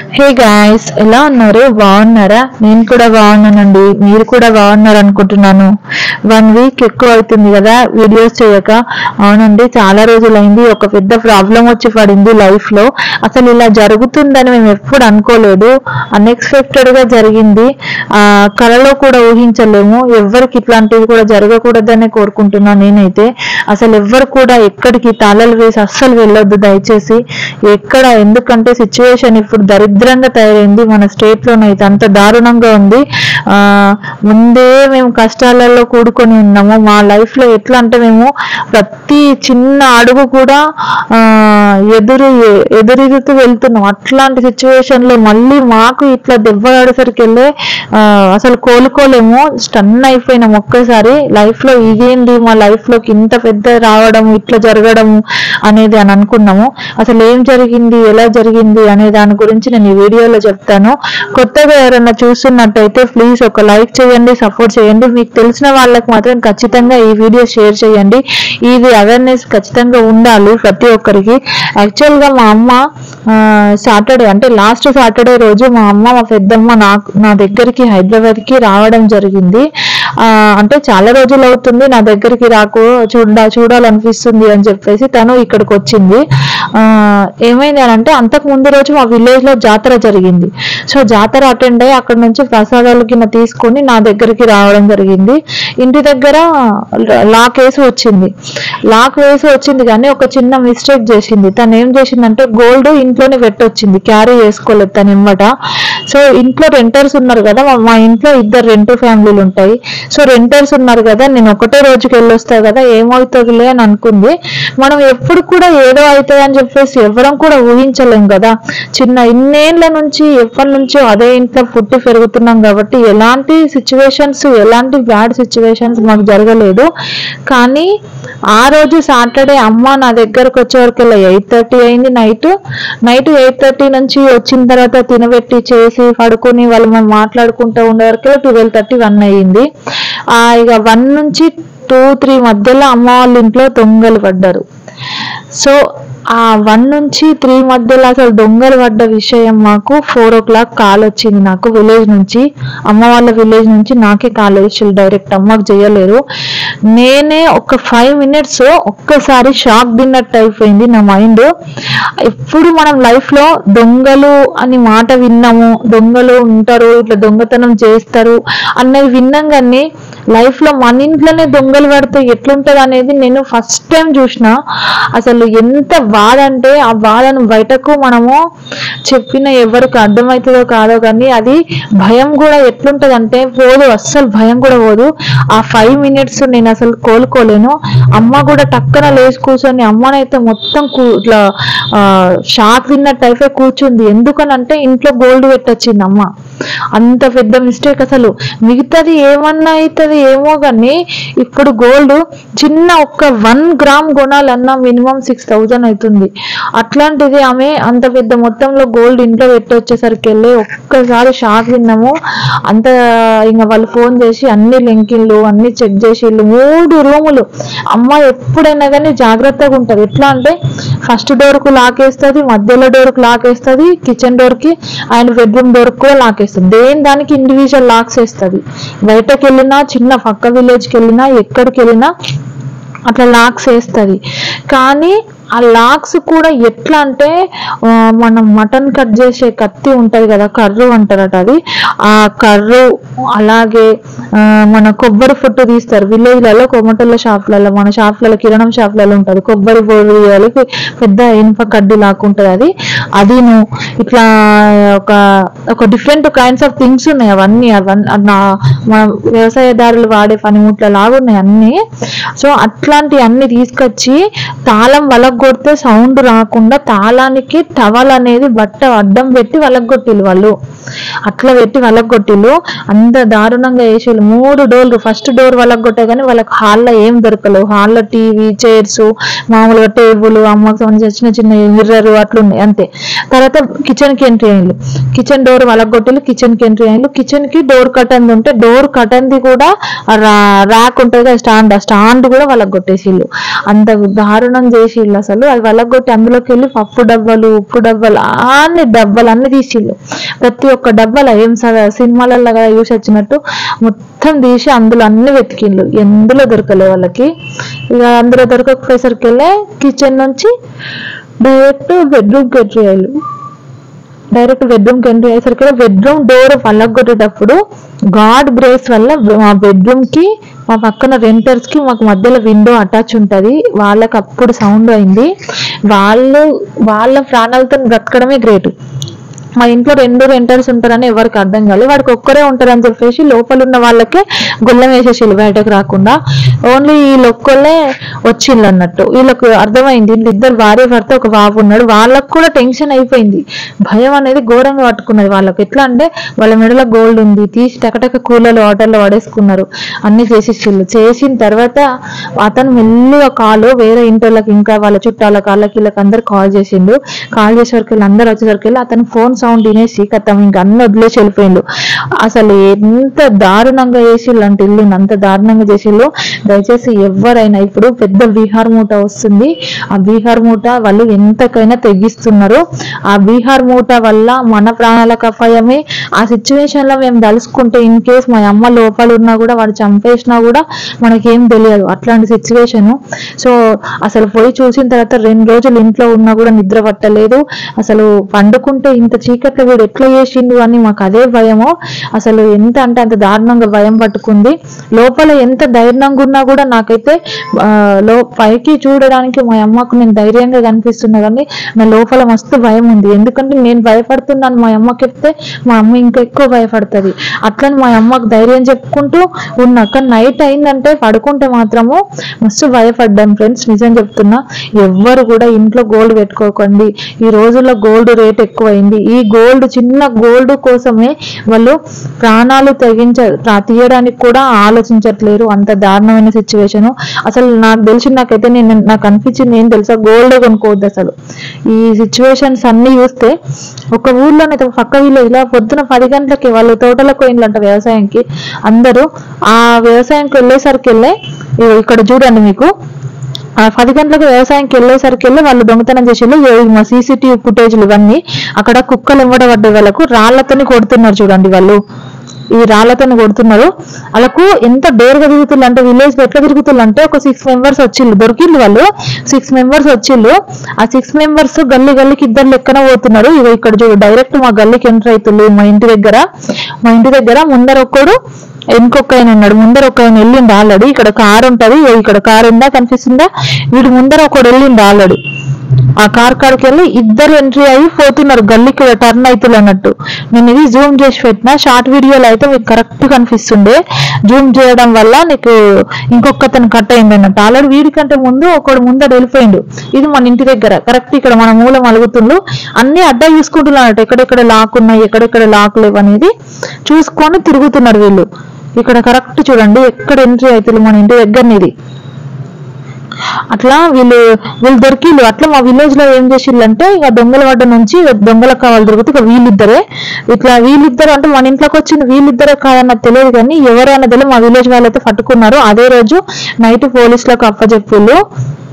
hey guys ఎలా ఉన్నారు బాగున్నారా నేను కూడా బాగున్నానండి మీరు కూడా బాగున్నారు అనుకుంటున్నాను వన్ వీక్ ఎక్కువ అవుతుంది కదా వీడియోస్ చేయక అవునండి చాలా రోజులైంది ఒక పెద్ద ప్రాబ్లం వచ్చి పడింది లైఫ్ లో అసలు ఇలా జరుగుతుందని మేము ఎప్పుడు అనుకోలేదు అన్ఎక్స్పెక్టెడ్ గా జరిగింది ఆ కలలో కూడా ఊహించలేము ఎవరికి ఇట్లాంటివి కూడా జరగకూడదనే కోరుకుంటున్నాను నేనైతే అసలు ఎవ్వరు కూడా ఎక్కడికి తాళాలు వేసి అస్సలు వెళ్ళొద్దు దయచేసి ఎక్కడ ఎందుకంటే సిచ్యువేషన్ ఇప్పుడు దరిద్రంగా తయారైంది మన స్టేట్ లోనైతే అంత దారుణంగా ఉంది ఆ ముందే మేము కష్టాలలో కూడుకొని ఉన్నాము మా లైఫ్ లో ఎట్లా అంటే మేము ప్రతి చిన్న అడుగు కూడా ఆ ఎదురు ఎదురెదుతూ వెళ్తున్నాం అట్లాంటి సిచ్యువేషన్ లో మళ్ళీ మాకు ఇట్లా దెబ్బ ఆడేసరికి వెళ్ళే ఆ, అసలు కోలుకోలేము స్టన్ అయిపోయినాం ఒక్కసారి లైఫ్ లో ఇదేంటి మా లైఫ్ లోకి ఇంత పెద్ద రావడం ఇట్లా జరగడం అనేది అని అనుకున్నాము అసలు ఏం జరిగింది ఎలా జరిగింది అనే దాని గురించి నేను ఈ వీడియోలో చెప్తాను కొత్తగా ఎవరైనా చూస్తున్నట్టయితే ప్లీజ్ ఒక లైక్ చేయండి సపోర్ట్ చేయండి మీకు తెలిసిన వాళ్ళకి మాత్రం ఖచ్చితంగా ఈ వీడియో షేర్ చేయండి ఇది అవేర్నెస్ ఖచ్చితంగా ఉండాలి ప్రతి ఒక్కరికి యాక్చువల్ గా మా అమ్మ సాటర్డే అంటే లాస్ట్ సాటర్డే రోజు మా అమ్మ మా పెద్దమ్మ నాకు నా దగ్గరికి హైదరాబాద్ కి రావడం జరిగింది ఆ, అంటే చాలా రోజులు అవుతుంది నా దగ్గరికి రాకు చూడ చూడాలనిపిస్తుంది అని చెప్పేసి తను ఇక్కడికి వచ్చింది ఆ, ఏమైంది అని అంటే అంతకు ముందు రోజు మా విలేజ్ లో జాతర జరిగింది సో జాతర అటెండ్ అయ్యి అక్కడ నుంచి ప్రసాదాలు కింద తీసుకొని నా దగ్గరికి రావడం జరిగింది ఇంటి దగ్గర లాక్ వేసి వచ్చింది లాక్ వేసి వచ్చింది కానీ ఒక చిన్న మిస్టేక్ చేసింది తను ఏం చేసిందంటే గోల్డ్ ఇంట్లోనే పెట్టొచ్చింది క్యారీ చేసుకోలేదు తను ఇమ్మట సో ఇంట్లో రెంటర్స్ ఉన్నారు కదా మా- మా ఇంట్లో ఇద్దరు రెంట్ ఫ్యామిలీలు ఉంటాయి సో రెంటర్స్ ఉన్నారు కదా నేను ఒకటే రోజుకి వెళ్ళొస్తా కదా ఏమవుతుందిలే అని అనుకుంది మనం ఎప్పుడు కూడా ఏదో అవుతుంది అని చెప్పేసి ఎవరం కూడా ఊహించలేం కదా చిన్న ఇన్నేళ్ల నుంచి ఎప్పటి నుంచో అదే ఇంట్లో పుట్టి పెరుగుతున్నాం కాబట్టి ఎలాంటి సిచ్యువేషన్స్ ఎలాంటి బ్యాడ్ సిచ్యువేషన్స్ మాకు జరగలేదు కానీ ఆ రోజు సాటర్డే అమ్మ నా దగ్గరకు వచ్చే వరకు ఎయిట్ థర్టీ అయింది నైట్ నైట్ ఎయిట్ థర్టీ నుంచి వచ్చిన తర్వాత తినబెట్టి చేసి పడుకొని వాళ్ళు మేము మాట్లాడుకుంటూ ఉండే వరకు ట్వెల్వ్ థర్టీ వన్ అయ్యింది ఆ ఇక వన్ నుంచి టూ త్రీ మధ్యలో అమ్మ వాళ్ళ ఇంట్లో దొంగలు పడ్డారు సో ఆ వన్ నుంచి త్రీ మధ్యలో అసలు దొంగలు పడ్డ విషయం మాకు ఫోర్ ఓ క్లాక్ కాల్ వచ్చింది నాకు విలేజ్ నుంచి అమ్మ వాళ్ళ విలేజ్ నుంచి నాకే కాల్ వేసి డైరెక్ట్ అమ్మకు చేయలేరు నేనే ఒక ఫైవ్ మినిట్స్ ఒక్కసారి షాక్ తిన్నట్టు అయిపోయింది నా మైండ్ ఎప్పుడు మనం లైఫ్ లో దొంగలు అని మాట విన్నాము దొంగలు ఉంటారు ఇట్లా దొంగతనం చేస్తారు అన్నది విన్నాం కానీ లైఫ్ లో మన ఇంట్లోనే దొంగలు పడితే ఎట్లుంటది అనేది నేను ఫస్ట్ టైం చూసిన అసలు ఎంత బాధ అంటే ఆ బాధను బయటకు మనము చెప్పిన ఎవరికి అర్థమవుతుందో కాదో కానీ అది భయం కూడా ఎట్లుంటది అంటే పోదు అస్సలు భయం కూడా పోదు ఆ ఫైవ్ మినిట్స్ నేను అసలు కోలుకోలేను అమ్మ కూడా టక్కన లేచి కూర్చొని అమ్మనైతే మొత్తం కూ ఇట్లా షాక్ తిన్నట్టు అయిపోయి కూర్చుంది ఎందుకనంటే ఇంట్లో గోల్డ్ పెట్టొచ్చింది అమ్మ అంత పెద్ద మిస్టేక్ అసలు మిగతాది ఏమన్నా అవుతుంది ఏమో కానీ ఇప్పుడు గోల్డ్ చిన్న ఒక్క వన్ గ్రామ్ కొనాలన్నా మినిమం సిక్స్ థౌజండ్ అవుతుంది అట్లాంటిది ఆమె అంత పెద్ద మొత్తంలో గోల్డ్ ఇంట్లో పెట్టి వచ్చేసరికి వెళ్ళి ఒక్కసారి షాక్ తిన్నాము అంత ఇంకా వాళ్ళు ఫోన్ చేసి అన్ని లింకిన్లు అన్ని చెక్ చేసి మూడు రూములు అమ్మ ఎప్పుడైనా కానీ జాగ్రత్తగా ఉంటది ఎట్లా అంటే ఫస్ట్ డోర్ కు లాక్ వేస్తుంది మధ్యలో డోర్ కు లాక్ వేస్తుంది కిచెన్ డోర్ కి అండ్ బెడ్రూమ్ డోర్ కు కూడా లాక్ వేస్తుంది దేని దానికి ఇండివిజువల్ లాక్స్ వేస్తుంది బయటకు వెళ్ళినా చిన్న పక్క విలేజ్ కి వెళ్ళినా ఎక్కడికి వెళ్ళినా అట్లా లాక్స్ వేస్తుంది కానీ ఆ లాక్స్ కూడా ఎట్లా అంటే ఆ, మనం మటన్ కట్ చేసే కత్తి ఉంటది కదా కర్రు అంటారట అది ఆ కర్రు అలాగే ఆ, మన కొబ్బరి ఫుట్టు తీస్తారు విలేజ్లలో కొమ్మటల షాప్లలో మన షాప్లలో కిరాణం షాప్లలో ఉంటది కొబ్బరి పొడి తీయాలి పెద్ద ఇనుప కడ్డి లాక్కుంటది అది అదిను ఇట్లా ఒక ఒక డిఫరెంట్ కైండ్స్ ఆఫ్ థింగ్స్ ఉన్నాయి అవన్నీ అవన్నీ అది నా మన వ్యవసాయదారులు వాడే పనిముట్ల లాగా ఉన్నాయి అన్ని సో అట్లాంటి అన్ని తీసుకొచ్చి తాళం వలగొడితే సౌండ్ రాకుండా తాళానికి టవల్ అనేది బట్ట అడ్డం పెట్టి వలగొట్టిల్లు వాళ్ళు అట్లా పెట్టి వలగొట్టిల్లు అంత దారుణంగా వేసిళ్ళు మూడు డోర్లు ఫస్ట్ డోర్ వలగొట్టే కానీ వాళ్ళకి హాల్లో ఏం దొరకలేవు హాల్లో టీవీ చైర్స్ మామూలుగా టేబుల్ అమ్మకి సంబంధించిన చిన్న చిన్న మిర్రర్ అట్లున్నాయి అంతే తర్వాత కిచెన్ కి ఎంట్రీ అయ్యింది కిచెన్ డోర్ వలగొట్టిలు కిచెన్ కి ఎంట్రీ అయ్యారు కిచెన్ కి డోర్ కటన్ ఉంటే డోర్ కటన్ ది కూడా ర్యాక్ ఉంటుంది కదా స్టాండ్ ఆ స్టాండ్ కూడా వాళ్ళకి కొట్టేసిళ్ళు అంత దారుణం చేసిళ్ళు అసలు అది వాళ్ళగొట్టి అందులోకి వెళ్ళి పప్పు డబ్బాలు ఉప్పు డబ్బాలు అన్ని డబ్బాలు అన్ని తీసిళ్ళు ప్రతి ఒక్క డబ్బాలు ఏం స- సినిమాలలో కదా చూసి వచ్చినట్టు మొత్తం తీసి అందులో అన్ని వెతికిండ్లు ఎందులో దొరకలే వాళ్ళకి ఇక అందులో దొరకకపోయేసరికి వెళ్ళే కిచెన్ నుంచి డైరెక్ట్ బెడ్రూమ్కి ఎంట్రీ అయ్యారు డైరెక్ట్ బెడ్రూమ్ కి ఎంట్రీ అయ్యేసరికి బెడ్రూమ్ డోర్ పలగొట్టేటప్పుడు గాడ్ గ్రేస్ వల్ల మా బెడ్రూమ్ కి మా పక్కన రెంటర్స్ కి మాకు మధ్యలో విండో అటాచ్ ఉంటది వాళ్ళకి అప్పుడు సౌండ్ అయింది వాళ్ళు వాళ్ళ ప్రాణాలతో బ్రతకడమే గ్రేట్ మా ఇంట్లో రెండు రెంటర్స్ ఉంటారని ఎవరికి అర్థం కాలేదు వాడికి ఒక్కరే ఉంటారని చెప్పేసి లోపల ఉన్న వాళ్ళకే గుళ్ళం వేసేసి బయటకు రాకుండా ఓన్లీ వీళ్ళు ఒక్కళ్ళే వచ్చిళ్ళు అన్నట్టు వీళ్ళకు అర్థమైంది వీళ్ళు ఇద్దరు భార్య భర్త ఒక బాబు ఉన్నాడు వాళ్ళకు కూడా టెన్షన్ అయిపోయింది భయం అనేది ఘోరంగా పట్టుకున్నది వాళ్ళకి ఎట్లా అంటే వాళ్ళ మెడలో గోల్డ్ ఉంది తీసి టకటక కూలలో వాటర్లో పడేసుకున్నారు అన్ని చేసేసిళ్ళు చేసిన తర్వాత అతను మెల్లిగా కాలు వేరే ఇంటోళ్ళకి ఇంకా వాళ్ళ చుట్టాల కాళ్ళకి వీళ్ళకి అందరు కాల్ చేసిండు కాల్ చేసేవరకు వీళ్ళు అందరు వచ్చేసరికి వెళ్ళి అతను ఫోన్ సౌండ్ వినేసి కథం ఇంకా అన్ని వదిలేసి వెళ్ళిపోయిండు అసలు ఎంత దారుణంగా చేసిళ్ళు అంటే ఇల్లు అంత దారుణంగా చేసిళ్ళు దయచేసి ఎవరైనా ఇప్పుడు పెద్ద బీహార్ మూట వస్తుంది ఆ బీహార్ మూట వాళ్ళు ఎంతకైనా తెగిస్తున్నారు ఆ బీహార్ మూట వల్ల మన ప్రాణాలకు అపాయమే ఆ సిచ్యువేషన్ లో మేము తలుసుకుంటే ఇన్ కేస్ మా అమ్మ లోపల ఉన్నా కూడా వాడు చంపేసినా కూడా మనకేం తెలియదు అట్లాంటి సిచ్యువేషన్ సో అసలు పోయి చూసిన తర్వాత రెండు రోజులు ఇంట్లో ఉన్నా కూడా నిద్ర పట్టలేదు అసలు పండుకుంటే ఇంత చీకట్లో వీడు ఎట్లా చేసిండు అని మాకు అదే భయము అసలు ఎంత అంటే అంత దారుణంగా భయం పట్టుకుంది లోపల ఎంత ధైర్యంగా ఉన్నా కూడా నాకైతే ఆ, లో పైకి చూడడానికి మా అమ్మకు నేను ధైర్యంగా కనిపిస్తున్నా కానీ నా లోపల మస్తు భయం ఉంది ఎందుకంటే నేను భయపడుతున్నాను మా అమ్మకి చెప్తే మా అమ్మ ఇంకా ఎక్కువ భయపడుతుంది అట్లని మా అమ్మకు ధైర్యం చెప్పుకుంటూ ఉన్నా కానీ నైట్ అయిందంటే పడుకుంటే మాత్రము మస్తు భయపడ్డాం ఫ్రెండ్స్ నిజం చెప్తున్నా ఎవ్వరు కూడా ఇంట్లో గోల్డ్ పెట్టుకోకండి ఈ రోజుల్లో గోల్డ్ రేట్ ఎక్కువైంది ఈ గోల్డ్ చిన్న గోల్డ్ కోసమే వాళ్ళు ప్రాణాలు తెగించ ప్రా- తీయడానికి కూడా ఆలోచించట్లేరు అంత దారుణమైన సిచ్యువేషన్ అసలు నాకు తెలిసి నాకైతే నేను నాకు అనిపించింది ఏం తెలుసా గోల్డ్ కొనుక్కోవద్దు అసలు ఈ సిచ్యువేషన్స్ అన్ని చూస్తే ఒక ఊర్లోనైతే పక్క విలేజ్ లో పొద్దున పది గంటలకి వాళ్ళు తోటలకు పోయిందంట వ్యవసాయంకి అందరూ ఆ వ్యవసాయంకి వెళ్ళేసరికి వెళ్ళే ఇగో ఇక్కడ చూడండి మీకు ఆ పది గంటలకు వ్యవసాయంకి వెళ్ళేసరికి వెళ్ళి వాళ్ళు దొంగతనం చేసేళ్ళు ఏ- మా సీసీటీవీ ఫుటేజ్లు ఇవన్నీ అక్కడ కుక్కలు ఇవ్వడబడ్డ వాళ్ళకు రాళ్లతోని కొడుతున్నారు చూడండి వాళ్ళు ఈ రాళ్లతోని కొడుతున్నారు వాళ్ళకు ఎంత డేర్గా తిరుగుతున్నారు అంటే విలేజ్ లో ఎట్లా తిరుగుతున్నారు అంటే ఒక సిక్స్ మెంబర్స్ వచ్చిళ్ళు దొరికిళ్ళు వాళ్ళు సిక్స్ మెంబర్స్ వచ్చిళ్ళు ఆ సిక్స్ మెంబర్స్ గల్లీ గల్లీకి ఇద్దరు లెక్కన పోతున్నారు ఇగో ఇక్కడ చూడు డైరెక్ట్ మా గల్లీకి ఎంటర్ అవుతుంది మా ఇంటి దగ్గర మా ఇంటి దగ్గర ముందర ఒక్కడు ఇంకొక ఆయన ఉన్నాడు ముందర ఒక ఆయన వెళ్ళిండు ఆల్రెడీ ఇక్కడ కార్ ఉంటది ఇగో ఇక్కడ కార్ ఉందా కనిపిస్తుందా వీడు ముందర ఒకడు వెళ్ళిండు ఆల్రెడీ ఆ కార్ కాడికి వెళ్ళి ఇద్దరు ఎంట్రీ అయ్యి పోతున్నారు గల్లీకి టర్న్ అవుతుంది అన్నట్టు నేను ఇది జూమ్ చేసి పెట్టిన షార్ట్ వీడియోలో అయితే మీకు కరెక్ట్ కనిపిస్తుండే జూమ్ చేయడం వల్ల నీకు ఇంకొకతను కట్ అయింది అన్నట్టు ఆల్రెడీ వీడికంటే ముందు ఒకడు ముందర వెళ్ళిపోయిండు ఇది మన ఇంటి దగ్గర కరెక్ట్ ఇక్కడ మన మూల మలుగుతుండు అన్ని అడ్డా చూసుకుంటున్నారు అన్నట్టు ఎక్కడెక్కడ లాక్ ఉన్నాయి ఎక్కడెక్కడ లాక్ లేవు అనేది చూసుకొని తిరుగుతున్నారు వీళ్ళు ఇక్కడ కరెక్ట్ చూడండి ఎక్కడ ఎంట్రీ అవుతుంది మన ఇంటి దగ్గర ఇది అట్లా వీళ్ళు వీళ్ళు దొరికిళ్ళు అట్లా మా విలేజ్ లో ఏం చేసిళ్ళంటే ఇక దొంగల వడ్డ నుంచి ఇక దొంగలకు కావాలి దొరికితే ఇక వీళ్ళిద్దరే ఇట్లా వీళ్ళిద్దరు అంటే మన ఇంట్లోకి వచ్చింది వీళ్ళిద్దరే కాదన్నది తెలియదు కానీ ఎవరు అన్నది మా విలేజ్ వాళ్ళైతే పట్టుకున్నారు అదే రోజు నైట్ పోలీసులకు అప్పచెప్పిళ్ళు